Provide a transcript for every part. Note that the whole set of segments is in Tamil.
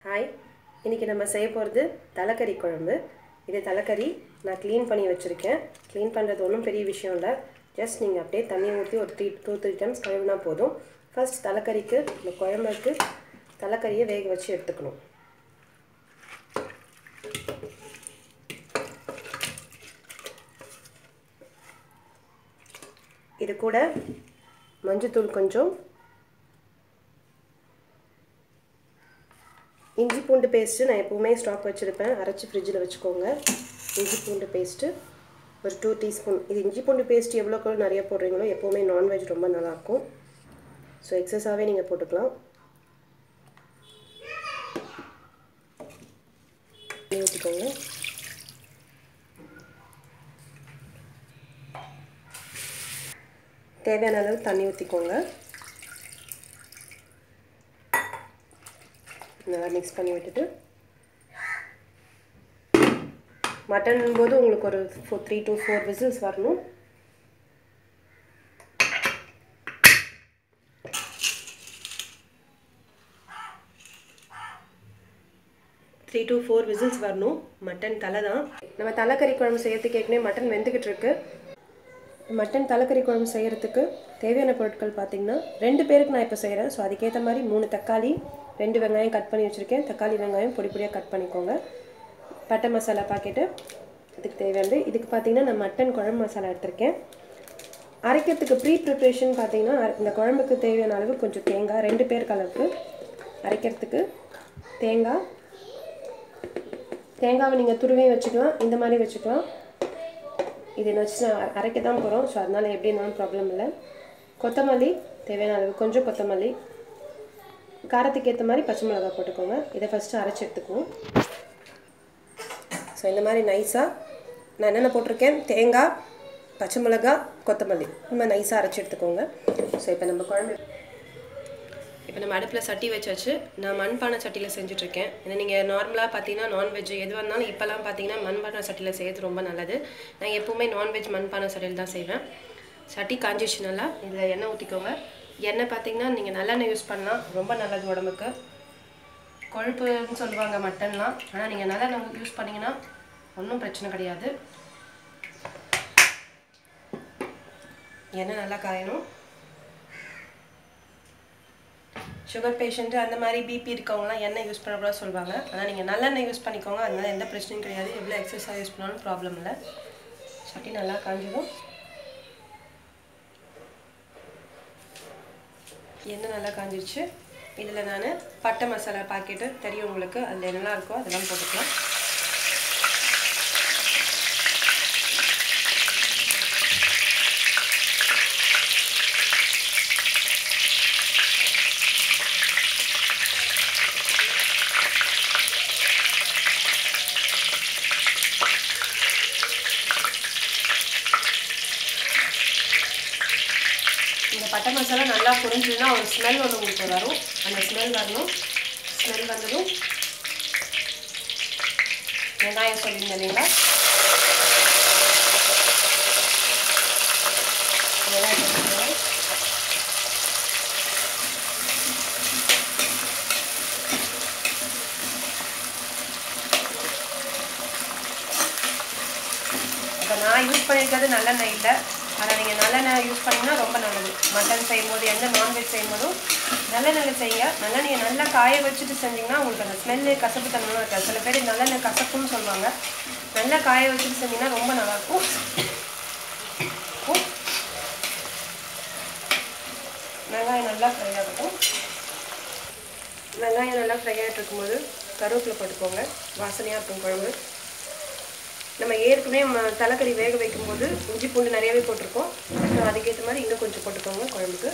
ஹாய் இன்றைக்கி நம்ம செய்ய போகிறது தலைக்கறி குழம்பு இது தலைக்கறி நான் க்ளீன் பண்ணி வச்சுருக்கேன் க்ளீன் பண்ணுறது ஒன்றும் பெரிய விஷயம் இல்லை ஜஸ்ட் நீங்கள் அப்படியே தண்ணி ஊற்றி ஒரு த்ரீ டூ த்ரீ டைம்ஸ் கழுவினா போதும் ஃபர்ஸ்ட் தலைக்கறிக்கு இந்த குழம்புக்கு தலைக்கறியை வேக வச்சு எடுத்துக்கணும் இது கூட மஞ்சத்தூள் கொஞ்சம் இஞ்சி பூண்டு பேஸ்ட்டு நான் எப்போவுமே ஸ்டாக் வச்சுருப்பேன் அரைச்சி ஃப்ரிட்ஜில் வச்சுக்கோங்க இஞ்சி பூண்டு பேஸ்ட்டு ஒரு டூ டீஸ்பூன் இது இஞ்சி பூண்டு பேஸ்ட் எவ்வளோக்கு நிறைய போடுறீங்களோ எப்போவுமே நான்வெஜ் ரொம்ப நல்லாயிருக்கும் ஸோ எக்ஸஸாகவே நீங்கள் போட்டுக்கலாம் ஊற்றிக்கோங்க தேவையான அளவு தண்ணி ஊற்றிக்கோங்க நல்லா மிக்ஸ் பண்ணி விட்டுட்டு மட்டன் போது உங்களுக்கு ஒரு four three to four whistles வரணும் த்ரீ டு ஃபோர் விசில்ஸ் வரணும் மட்டன் தலை தான் நம்ம தலைக்கறி குழம்பு செய்யறதுக்கு ஏற்கனவே மட்டன் வெந்துக்கிட்டு இருக்கு மட்டன் தலைக்கறி குழம்பு செய்கிறதுக்கு தேவையான பொருட்கள் பார்த்திங்கன்னா ரெண்டு பேருக்கு நான் இப்போ செய்கிறேன் ஸோ அதுக்கேற்ற மாதிரி மூணு தக்காளி ரெண்டு வெங்காயம் கட் பண்ணி வச்சுருக்கேன் தக்காளி வெங்காயம் பொடி பொடியாக கட் பண்ணிக்கோங்க பட்டை மசாலா பாக்கெட்டு இதுக்கு தேவையானது இதுக்கு பார்த்தீங்கன்னா நான் மட்டன் குழம்பு மசாலா எடுத்திருக்கேன் அரைக்கிறதுக்கு ப்ரீ ப்ரிப்ரேஷன் பார்த்தீங்கன்னா இந்த குழம்புக்கு தேவையான அளவு கொஞ்சம் தேங்காய் ரெண்டு பேருக்கு அளவுக்கு அரைக்கிறதுக்கு தேங்காய் தேங்காவை நீங்கள் துருவியும் வச்சுக்கலாம் இந்த மாதிரி வச்சுக்கலாம் இது வச்சு அரைக்க தான் போகிறோம் ஸோ அதனால் எப்படி இருந்தாலும் ப்ராப்ளம் இல்லை கொத்தமல்லி தேவையான அளவு கொஞ்சம் கொத்தமல்லி காரத்துக்கு ஏற்ற மாதிரி பச்சை மிளகா போட்டுக்கோங்க இதை ஃபஸ்ட்டு அரைச்சி எடுத்துக்குவோம் ஸோ இந்த மாதிரி நைஸாக நான் என்னென்ன போட்டிருக்கேன் தேங்காய் பச்சை மிளகா கொத்தமல்லி இந்த மாதிரி நைஸாக அரைச்சி எடுத்துக்கோங்க ஸோ இப்போ நம்ம குழம்பு இப்போ நம்ம அடுப்பில் சட்டி வச்சாச்சு நான் மண்பானை சட்டியில் செஞ்சுட்ருக்கேன் ஏன்னா நீங்கள் நார்மலாக பார்த்தீங்கன்னா நான்வெஜ் எதுவாக இருந்தாலும் இப்போலாம் பார்த்தீங்கன்னா மண்பானை சட்டியில் செய்கிறது ரொம்ப நல்லது நான் எப்போவுமே நான்வெஜ் மண்பானை சட்டியில் தான் செய்வேன் சட்டி காஞ்சிச்சு நல்லா இதில் எண்ணெய் ஊற்றிக்கோங்க எண்ணெய் பார்த்தீங்கன்னா நீங்கள் நல்லெண்ணெய் யூஸ் பண்ணலாம் ரொம்ப நல்லது உடம்புக்கு கொழுப்புன்னு சொல்லுவாங்க மட்டன்லாம் ஆனால் நீங்கள் நல்லெண்ணெய் யூஸ் பண்ணிங்கன்னா ஒன்றும் பிரச்சனை கிடையாது எண்ணெய் நல்லா காயணும் சுகர் பேஷண்ட்டு அந்த மாதிரி பிபி இருக்கவங்களாம் எண்ணெய் யூஸ் பண்ணக்கூடாது சொல்லுவாங்க ஆனால் நீங்கள் நல்லெண்ணெய் யூஸ் பண்ணிக்கோங்க அதனால எந்த பிரச்சனையும் கிடையாது எவ்வளோ எக்ஸசைஸ் யூஸ் பண்ணாலும் ப்ராப்ளம் இல்லை சட்டி நல்லா காஞ்சதும் எண்ணெய் நல்லா காஞ்சிருச்சு இதில் நான் பட்டை மசாலா பாக்கெட்டு தெரியும் உங்களுக்கு அதில் என்னெல்லாம் இருக்கோ அதெல்லாம் போட்டுக்கலாம் இந்த பட்டை மசாலா நல்லா புரிஞ்சுதுன்னா ஒரு ஸ்மெல் ஒன்று உங்களுக்கு வரும் அந்த ஸ்மெல் வரணும் ஸ்மெல் வந்ததும் வெங்காயம் சொல்லியிருந்தேன் இல்லைங்களா வெங்காயம் இப்போ நான் யூஸ் பண்ணியிருக்கிறது நல்லெண்ணெய் இல்லை ஆனால் நீங்கள் நல்லெண்ணெய் யூஸ் பண்ணிங்கன்னா ரொம்ப நல்லது மட்டன் செய்யும்போது எந்த நான்வெஜ் செய்யும்போதும் நல்லெண்ணெயில் செய்யுங்க நல்லெண்ணெயை நல்லா காய வச்சுட்டு செஞ்சிங்கன்னா உங்களுக்கு அந்த ஸ்மெல்லு கசப்பு தன்மைலாம் இருக்காது சில பேர் நல்லெண்ணெய் கசப்புன்னு சொல்லுவாங்க நல்லா காய வச்சுட்டு செஞ்சிங்கன்னா ரொம்ப நல்லாயிருக்கும் வெங்காயம் நல்லா ஃப்ரை ஆகட்டும் வெங்காயம் நல்லா ஃப்ரை ஆகிட்டு இருக்கும்போது கருவேப்பிலை போட்டுக்கோங்க வாசனையாக இருக்கும் குழம்பு நம்ம ஏற்கனவே ம தலைக்கறி வேக வைக்கும்போது இஞ்சி பூண்டு நிறையவே போட்டிருக்கோம் ஸோ அதுக்கேற்ற மாதிரி இன்னும் கொஞ்சம் போட்டுக்கோங்க குழம்புக்கு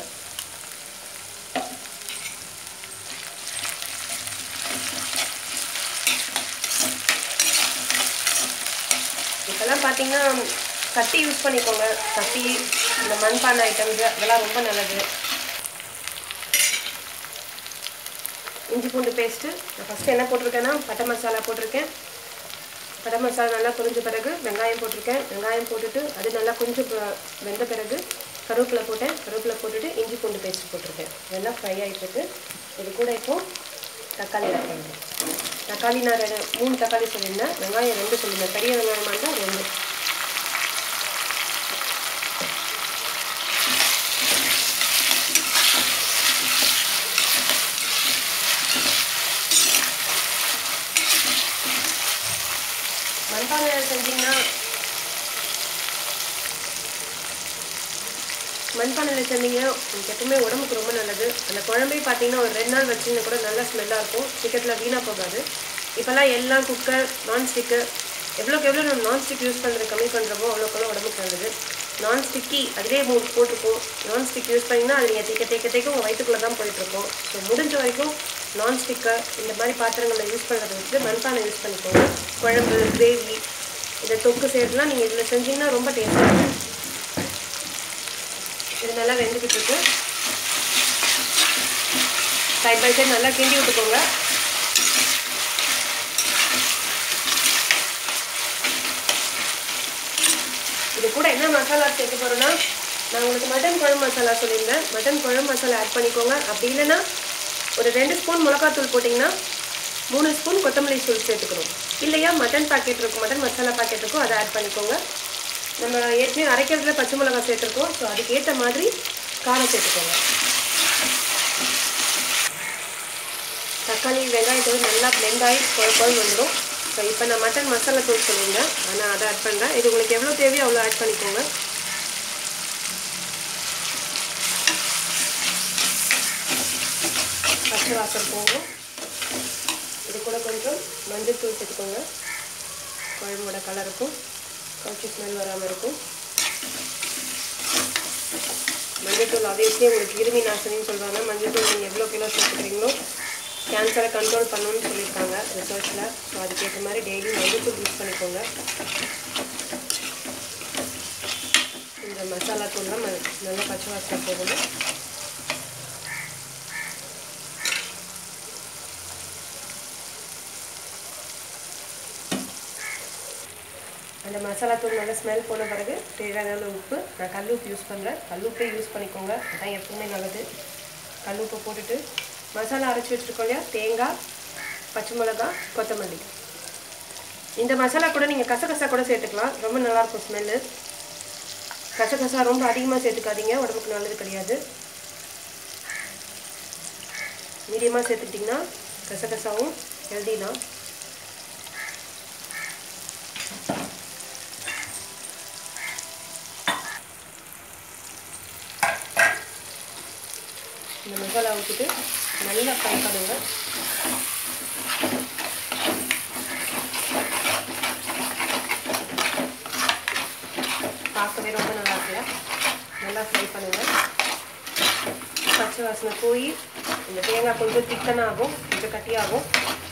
இப்போல்லாம் பார்த்தீங்கன்னா சட்டி யூஸ் பண்ணிக்கோங்க சட்டி இந்த மண்பானை ஐட்டம்ஸ் அதெல்லாம் ரொம்ப நல்லது இஞ்சி பூண்டு பேஸ்ட்டு நான் ஃபஸ்ட்டு என்ன போட்டிருக்கேன்னா பட்டை மசாலா போட்டிருக்கேன் பட்டை மசாலா நல்லா பொரிஞ்ச பிறகு வெங்காயம் போட்டிருக்கேன் வெங்காயம் போட்டுட்டு அது நல்லா கொஞ்சம் வெந்த பிறகு கருவேப்பிலை போட்டேன் கருவேப்பிலை போட்டுட்டு இஞ்சி பூண்டு பேஸ்ட் போட்டிருக்கேன் இதெல்லாம் ஃப்ரை ஆகிட்டுருக்கு இது கூட இப்போ தக்காளி ஆட் பண்ணுறேன் தக்காளி நான் ரெண்டு மூணு தக்காளி சொல்லியிருந்தேன் வெங்காயம் ரெண்டு சொல்லியிருந்தேன் பெரிய வெங்காயமாக இருந்தால் ரெண்டு மண்பானையில் செஞ்சிங்கன்னா மண்பானையில் செஞ்சீங்கன்னா உங்களுக்கு எப்பவுமே உடம்புக்கு ரொம்ப நல்லது அந்த குழம்பே பார்த்தீங்கன்னா ஒரு ரெண்டு நாள் வச்சிங்கன்னா கூட நல்லா ஸ்மெல்லாக இருக்கும் சீக்கிரத்தில் வீணாக போகாது இப்போல்லாம் எல்லாம் குக்கர் நான்ஸ்டிக்கு எவ்வளோக்கு எவ்வளோ நம்ம நான்ஸ்டிக் யூஸ் பண்ணுறது கம்மி பண்ணுறோமோ அவ்வளோக்கு உடம்புக்கு நல்லது நான்ஸ்டிக்கி அதிலே மூ போட்டிருக்கோம் நான்ஸ்டிக் யூஸ் பண்ணிங்கன்னா அது நீங்கள் தேக்க தேக்க தேக்க உங்கள் வயிற்றுக்குள்ளே தான் போயிட்டுருக்கோம் ஸோ முடிஞ்ச வரைக்கும் நான்ஸ்டிக்கை இந்த மாதிரி பாத்திரங்களை யூஸ் பண்ணுறத வச்சு மண்பானை யூஸ் பண்ணிக்கோங்க குழம்பு கிரேவி இதை தொக்கு செய்யறதுலாம் நீங்கள் இதில் செஞ்சீங்கன்னா ரொம்ப டேஸ்ட்டாக இருக்கும் இது நல்லா வெந்துக்கிட்டு இருக்கு சைட் பை சைட் நல்லா கிண்டி விட்டுக்கோங்க இது கூட என்ன மசாலா சேர்க்க போகிறோன்னா நான் உங்களுக்கு மட்டன் குழம்பு மசாலா சொல்லியிருந்தேன் மட்டன் குழம்பு மசாலா ஆட் பண்ணிக்கோங்க அப்படி இல்லைன்னா ஒரு ரெண்டு ஸ்பூன் மிளகாத்தூள் போட்டிங்கன்னா மூணு ஸ்பூன் கொத்தமல்லி தூள் சேர்த்துக்கணும் இல்லையா மட்டன் பாக்கெட் இருக்கும் மட்டன் மசாலா பாக்கெட் இருக்கும் அதை ஆட் பண்ணிக்கோங்க நம்ம ஏற்கனவே அரைக்கிறதுல பச்சை மிளகா சேர்த்துருக்கோம் ஸோ அதுக்கு ஏற்ற மாதிரி காரம் சேர்த்துக்கோங்க தக்காளி வெங்காயத்தோடு நல்லா பிளெண்ட் ஆகி குழ குழம்பு வந்துடும் ஸோ இப்போ நான் மட்டன் மசாலா தூள் சொல்லியிருந்தேன் நான் அதை ஆட் பண்ணுறேன் இது உங்களுக்கு எவ்வளோ தேவையோ அவ்வளோ ஆட் பண்ணிக்கோங்க பச்சை வாசம் போகும் இது கூட கொஞ்சம் மஞ்சள் தூள் சேர்த்துக்கோங்க குழம்போட கலருக்கும் கவுச்சி ஸ்மெல் வராமல் இருக்கும் மஞ்சள்தூள் ஆப்வியஸ்லி உங்களுக்கு கிருமி நாசினின்னு சொல்கிறாங்க மஞ்சள்தூள் நீங்கள் எவ்வளோ கிலோ சேர்த்துக்கிறீங்களோ கேன்சரை கண்ட்ரோல் பண்ணணும்னு சொல்லியிருக்காங்க ரிசர்ச்சில் ஸோ அதுக்கேற்ற மாதிரி டெய்லி மஞ்சள்தூள் யூஸ் பண்ணிக்கோங்க இந்த மசாலா தூள்லாம் ம- நல்லா பச்சை வாசனை போகணும் அந்த மசாலா தூள் நல்லா ஸ்மெல் போன பிறகு தேவையான அளவு உப்பு நான் கல் உப்பு யூஸ் பண்ணுறேன் கல் உப்பே யூஸ் பண்ணிக்கோங்க அதான் எப்பவுமே நல்லது கல் உப்பு போட்டுட்டு மசாலா அரைச்சி வச்சுருக்கோம் இல்லையா தேங்காய் பச்சை மிளகா கொத்தமல்லி இந்த மசாலா கூட நீங்கள் கசகசா கூட சேர்த்துக்கலாம் ரொம்ப நல்லாயிருக்கும் ஸ்மெல்லு கசகசா ரொம்ப அதிகமாக சேர்த்துக்காதீங்க உடம்புக்கு நல்லது கிடையாது மீடியமாக சேர்த்துக்கிட்டிங்கன்னா கசகசாவும் ஹெல்தி தான் இந்த மசாலா ஊற்றிட்டு நல்லா ஃப்ரை பண்ணுங்க பார்க்கவே ரொம்ப நல்லா இருக்குல்ல நல்லா ஃப்ரை பண்ணுங்க பச்சை வாசனை போய் இந்த தேங்காய் கொஞ்சம் திக்கனாக ஆகும் கொஞ்சம் கட்டியாகும்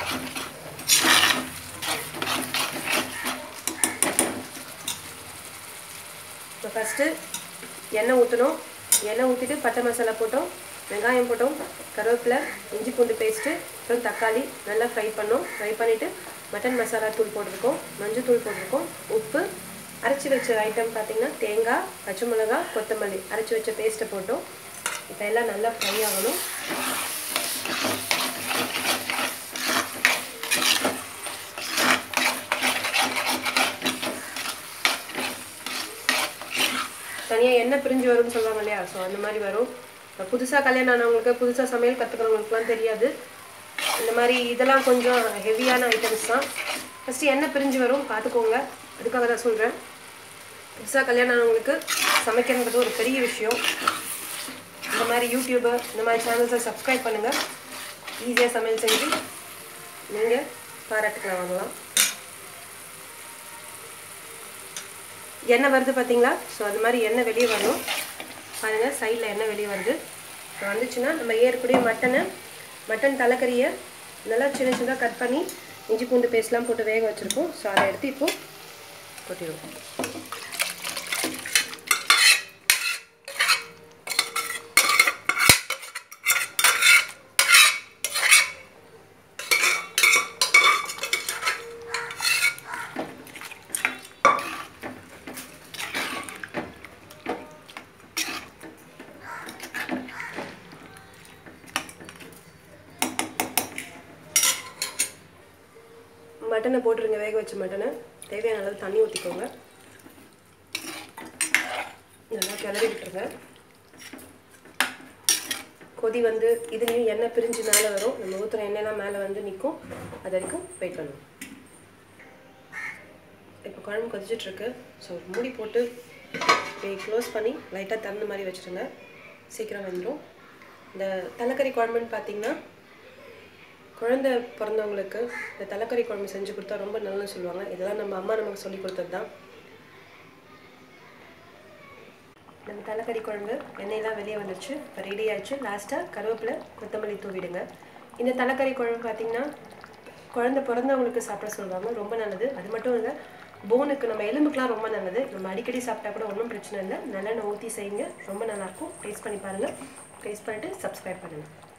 இப்போ ஃபஸ்ட்டு எண்ணெய் ஊற்றணும் எண்ணெய் ஊற்றிட்டு பட்டை மசாலா போட்டோம் வெங்காயம் போட்டோம் கருவேப்பிலை இஞ்சி பூண்டு பேஸ்ட்டு அப்புறம் தக்காளி நல்லா ஃப்ரை பண்ணோம் ஃப்ரை பண்ணிவிட்டு மட்டன் மசாலா தூள் போட்டிருக்கோம் மஞ்சள் தூள் போட்டிருக்கோம் உப்பு அரைச்சி வச்ச ஐட்டம் பார்த்தீங்கன்னா தேங்காய் பச்சை மிளகா கொத்தமல்லி அரைச்சி வச்ச பேஸ்ட்டை போட்டோம் இப்போ எல்லாம் நல்லா ஃப்ரை ஆகணும் தனியாக எண்ணெய் பிரிஞ்சு வரும்னு சொல்லுவாங்க இல்லையா ஸோ அந்த மாதிரி வரும் இப்போ புதுசாக கல்யாணம் ஆனவங்களுக்கு புதுசாக சமையல் கற்றுக்கிறவங்களுக்குலாம் தெரியாது இந்த மாதிரி இதெல்லாம் கொஞ்சம் ஹெவியான ஐட்டம்ஸ் தான் ஃபஸ்ட்டு எண்ணெய் பிரிஞ்சு வரும் பார்த்துக்கோங்க அதுக்காக தான் சொல்கிறேன் புதுசாக கல்யாணம் ஆனவங்களுக்கு சமைக்கிறதுன்றது ஒரு பெரிய விஷயம் இந்த மாதிரி யூடியூபு இந்த மாதிரி சேனல்ஸை சப்ஸ்கிரைப் பண்ணுங்கள் ஈஸியாக சமையல் செஞ்சு நீங்கள் பாராட்டுக்கலாம் வாங்கலாம் எண்ணெய் வருது பார்த்தீங்களா ஸோ அது மாதிரி எண்ணெய் வெளியே வரணும் பாருங்கள் சைடில் எண்ணெய் வெளியே வருது ஸோ வந்துச்சுன்னா நம்ம ஏற்கனவே மட்டனை மட்டன் தலைக்கறியை நல்லா சின்ன சின்னதாக கட் பண்ணி இஞ்சி பூண்டு பேஸ்ட்லாம் போட்டு வேக வச்சுருக்கோம் ஸோ அதை எடுத்து இப்போது கொட்டிடுவோம் மட்டனை போட்டுருங்க வேக வச்ச மட்டனை தேவையான அளவு தண்ணி ஊற்றிக்கோங்க நல்லா கிளறி விட்டுருங்க கொதி வந்து இதுலேயும் எண்ணெய் பிரிஞ்சு மேலே வரும் நம்ம ஊற்றுற எண்ணெய்லாம் மேலே வந்து நிற்கும் அது வரைக்கும் வெயிட் பண்ணுவோம் இப்போ குழம்பு கொதிச்சிட்ருக்கு ஸோ மூடி போட்டு க்ளோஸ் பண்ணி லைட்டாக திறந்த மாதிரி வச்சுருங்க சீக்கிரம் வந்துடும் இந்த தலைக்கறி குழம்புன்னு பார்த்தீங்கன்னா குழந்தை பிறந்தவங்களுக்கு இந்த தலைக்கறி குழம்பு செஞ்சு கொடுத்தா ரொம்ப நல்லதுன்னு சொல்லுவாங்க இதெல்லாம் நம்ம அம்மா நமக்கு சொல்லி கொடுத்தது தான் நம்ம தலைக்கறி குழம்பு எண்ணெயெல்லாம் வெளியே வந்துருச்சு இப்போ ரெடி ஆயிடுச்சு லாஸ்ட்டாக கருவேப்பிலை கொத்தமல்லி தூவிடுங்க இந்த தலைக்கறி குழம்பு பார்த்தீங்கன்னா குழந்தை பிறந்தவங்களுக்கு சாப்பிட சொல்லுவாங்க ரொம்ப நல்லது அது மட்டும் இல்லை போனுக்கு நம்ம எலும்புக்கெலாம் ரொம்ப நல்லது நம்ம அடிக்கடி சாப்பிட்டா கூட ஒன்றும் பிரச்சனை இல்லை நல்லெண்ணெய் ஊற்றி செய்யுங்க ரொம்ப நல்லாயிருக்கும் டேஸ்ட் பண்ணி பாருங்கள் டேஸ்ட் பண்ணிவிட்டு சப்ஸ்கிரைப் பண்ணுங்கள்